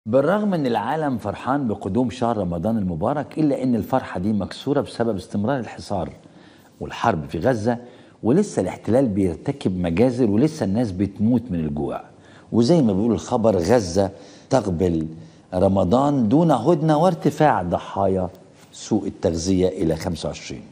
بالرغم ان العالم فرحان بقدوم شهر رمضان المبارك الا ان الفرحه دي مكسوره بسبب استمرار الحصار والحرب في غزه ولسه الاحتلال بيرتكب مجازر ولسه الناس بتموت من الجوع وزي ما بيقول الخبر غزه تقبل رمضان دون هدنه وارتفاع ضحايا سوء التغذيه الى 25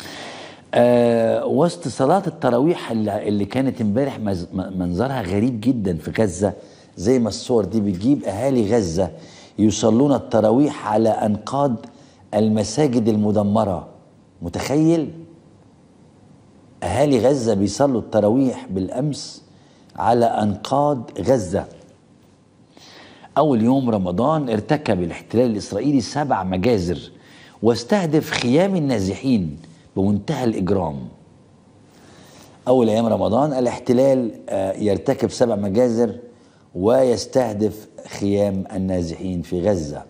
آه وسط صلاة التراويح اللي, اللي كانت امبارح مز- منظرها غريب جدا في غزة زي ما الصور دي بتجيب أهالي غزة يصلون التراويح على أنقاض المساجد المدمرة متخيل أهالي غزة بيصلوا التراويح بالأمس على أنقاض غزة أول يوم رمضان ارتكب الاحتلال الإسرائيلي سبع مجازر واستهدف خيام النازحين بمنتهى الإجرام أول أيام رمضان الاحتلال آه، يرتكب سبع مجازر ويستهدف خيام النازحين في غزة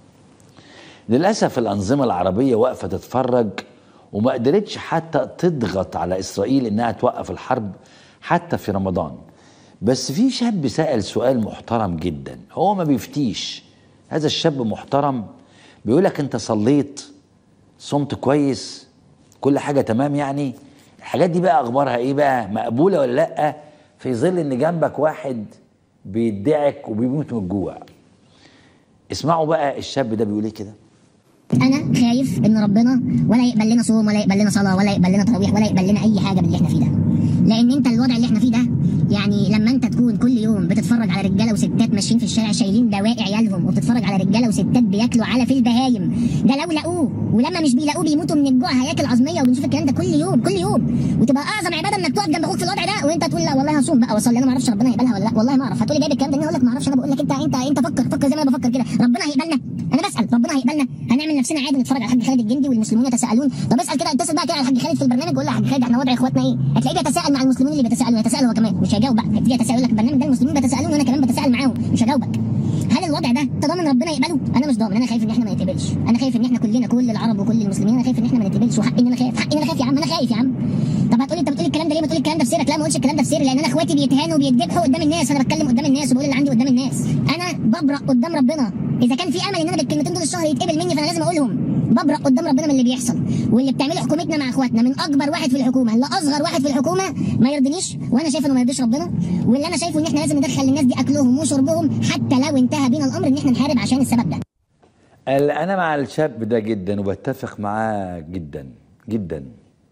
للأسف الأنظمة العربية واقفة تتفرج وما قدرتش حتى تضغط على إسرائيل إنها توقف الحرب حتى في رمضان بس في شاب سأل سؤال محترم جدا هو ما بيفتيش هذا الشاب محترم بيقول لك أنت صليت صمت كويس كل حاجة تمام يعني الحاجات دي بقى أخبارها إيه بقى مقبولة ولا لأ في ظل إن جنبك واحد بيدعك وبيموت من الجوع اسمعوا بقى الشاب ده بيقول ايه كده انا خايف ان ربنا ولا يقبل لنا صوم ولا يقبل لنا صلاه ولا يقبل لنا تراويح ولا يقبل لنا اي حاجه من اللي احنا فيه ده لان انت الوضع اللي احنا فيه ده يعني لما انت تكون كل يوم بتتفرج على رجاله وستات ماشيين في الشارع شايلين دواء عيالهم وبتتفرج على رجاله وستات بياكلوا علف البهايم ده لو لقوه ولما مش بيلاقوه بيموتوا من الجوع هياكل عظميه وبنشوف الكلام ده كل يوم كل يوم وتبقى اعظم عباده انك تقعد جنب اخوك في الوضع ده وانت تقول لا والله هصوم بقى واصلي انا ما اعرفش ربنا يقبلها ولا لا والله ما اعرف هتقولي جايب الكلام ده منين؟ اقول لك ما اعرفش انا بقول لك انت انت انت فكر فكر زي ما انا بفكر كده ربنا هيقبلنا انا بسال ربنا هيقبلنا هنعمل نفسنا عادي نتفرج على الحاج خالد الجندي والمسلمون يتساءلون طب اسال كده اتصل بقى كده على الحاج خالد في البرنامج وقول له يا حاج خالد احنا وضع اخواتنا ايه هتلاقيه بيتساءل مع المسلمين اللي بيتساءلوا يتساءل هو كمان مش هيجاوب بقى هتيجي يتساءل يقول لك البرنامج ده المسلمين بيتساءلون وانا كمان بتساءل معاهم مش هجاوبك هل الوضع ده انت ضامن ربنا يقبله؟ انا مش ضامن انا خايف ان احنا ما نتقبلش انا خايف ان احنا كلنا كل العرب وكل المسلمين انا خايف ان احنا ما نتقبلش وحقي ان انا خايف حقي ان انا خايف يا عم انا خايف يا عم طب هتقولي انت بتقولي الكلام ده ليه ما تقولي الكلام ده في سرك لا ما اقولش الكلام ده في سري لان انا اخواتي بيتهانوا وبيتذبحوا قدام الناس انا بتكلم قدام الناس وبقول اللي عندي قدام الناس انا ببرأ قدام ربنا اذا كان في امل ان انا بالكلمتين دول الشهر يتقبل مني فانا لازم اقولهم ببرأ قدام ربنا من اللي بيحصل واللي بتعمله حكومتنا مع اخواتنا من اكبر واحد في الحكومه لاصغر واحد في الحكومه ما يرضنيش وانا شايف انه ما يرضيش ربنا واللي انا شايفه ان احنا لازم ندخل للناس دي اكلهم وشربهم حتى لو انتهى بينا الامر ان احنا نحارب عشان السبب ده قال انا مع الشاب ده جدا وبتفق معاه جدا جدا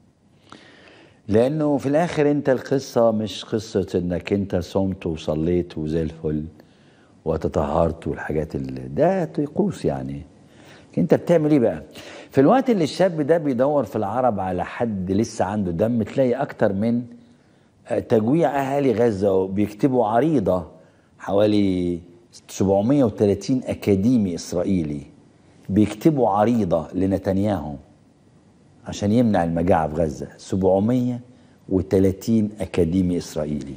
لانه في الاخر انت القصه مش قصه انك انت صمت وصليت وزي الفل وتطهرت والحاجات اللي ده طقوس يعني انت بتعمل ايه بقى في الوقت اللي الشاب ده بيدور في العرب على حد لسه عنده دم تلاقي اكتر من آه، تجويع اهالي غزه بيكتبوا عريضه حوالي 730 اكاديمي اسرائيلي بيكتبوا عريضه لنتنياهو عشان يمنع المجاعه في غزه 730 اكاديمي اسرائيلي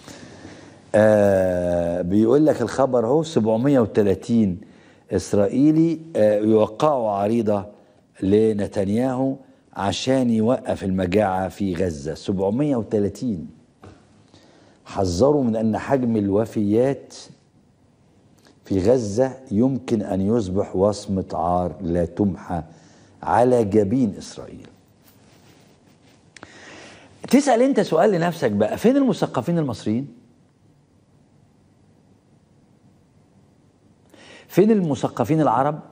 آه بيقول لك الخبر اهو 730 اسرائيلي آه يوقعوا عريضه لنتنياهو عشان يوقف المجاعه في غزه 730 حذروا من ان حجم الوفيات في غزه يمكن ان يصبح وصمه عار لا تمحى على جبين اسرائيل تسال انت سؤال لنفسك بقى فين المثقفين المصريين فين المثقفين العرب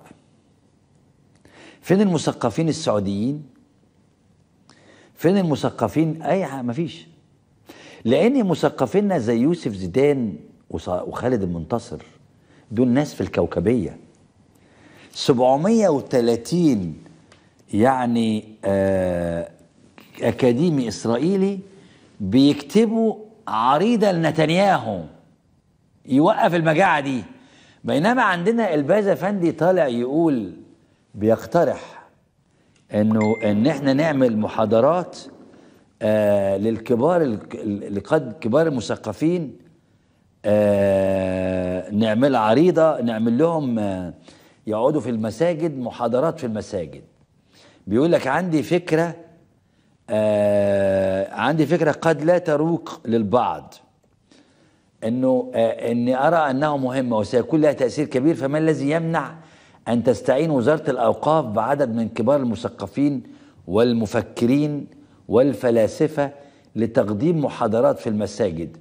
فين المثقفين السعوديين فين المثقفين اي حاجه مفيش لان مثقفينا زي يوسف زيدان وص- وخالد المنتصر دول ناس في الكوكبيه 730 يعني آه اكاديمي اسرائيلي بيكتبوا عريضه لنتنياهو يوقف المجاعه دي بينما عندنا الباز افندي طالع يقول بيقترح انه ان احنا نعمل محاضرات آه للكبار ال- لقد كبار المثقفين آه نعمل عريضه نعمل لهم آه يقعدوا في المساجد محاضرات في المساجد بيقول لك عندي فكره آه عندي فكره قد لا تروق للبعض انه آه اني ارى انه مهمه وسيكون لها تاثير كبير فما الذي يمنع ان تستعين وزاره الاوقاف بعدد من كبار المثقفين والمفكرين والفلاسفه لتقديم محاضرات في المساجد